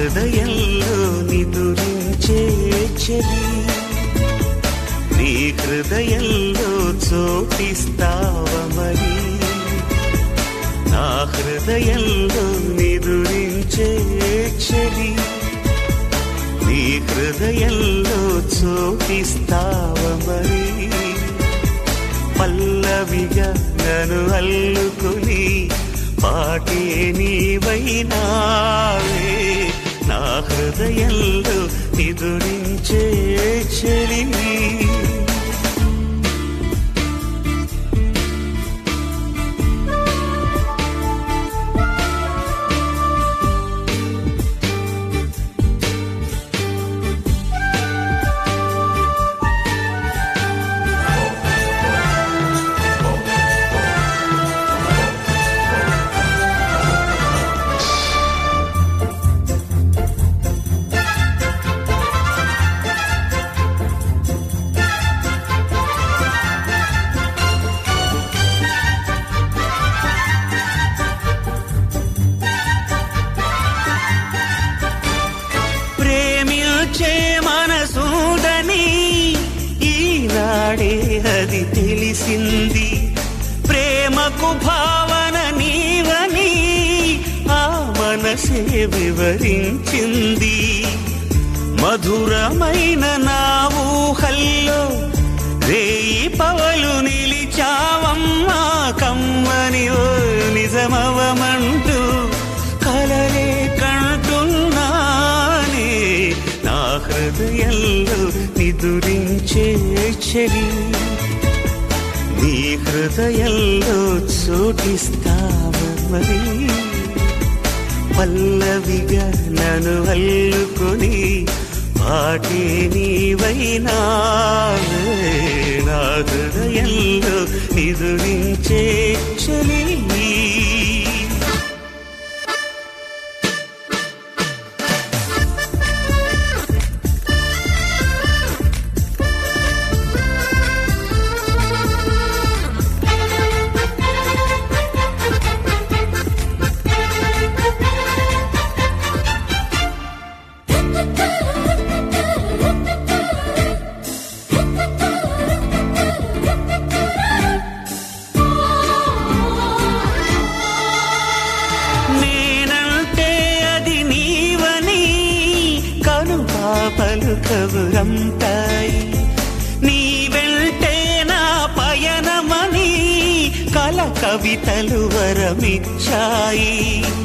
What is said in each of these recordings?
హృదయంలో నిదురించే చెలి నీ హృదయంలో చోటిస్తావ మరి నా హృదయంలో నిదురించే చెలి నీ హృదయంలో చోటిస్తావ మరి పల్లవిగా నన్ను అల్లుకుని పాటే నీవైనావే నా హృదయంలో నిదురించే చెలి ప్రేమించే మనసుదని ఈనాడే అది తెలిసింది ప్రేమకు భావన నీవని ఆ మనసే వివరించింది మధురమైన నా ఊహల్లో రేయి పవలు నిలిచావమ్మా కమ్మని ఓ నిజమవమంటూ కలలే కంటున్నానే నా హృదయంలో నిదురించే చెలి నీ హృదయంలో చోటిస్తావ మరి పల్లవిగా నన్ను అల్లుకొని పాటే నీవైనావే నా హృదయంలో నిదురించే చలి నేనంటే అది నీవని కను పాపలు కబురంటాయి నీ వెంటే నా పయనమని కల కవితలు వరమిచ్చాయి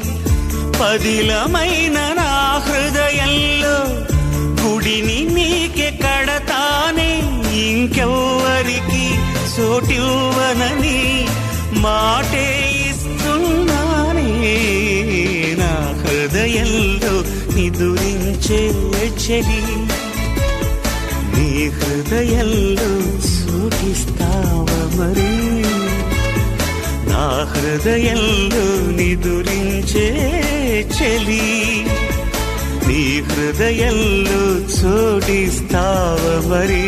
పదిలమైన నా హృదయంలో గుడిని నీకే కడతానే ఇంకెవ్వరికి చోటివ్వనని మాటే ఇస్తున్నానే నా హృదయంలో నిదురించే చెలి నీ హృదయంలో సూటిస్తావ మరి నా హృదయంలో నిదురించే చెలి నీ హృదయంలో చోటిస్తావ మరి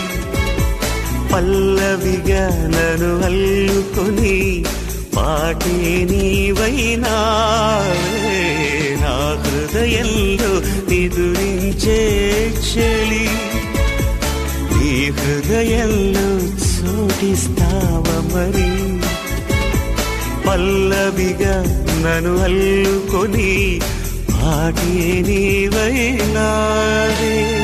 పల్లవిగా నన్ను అల్లుకొని పాటే నీవైనావే నా హృదయంలో నిదురించే చెలి నీ హృదయంలో చోటిస్తావ మరి పల్లవిగా నన్ను అల్లుకొని పాటే నీవైనావే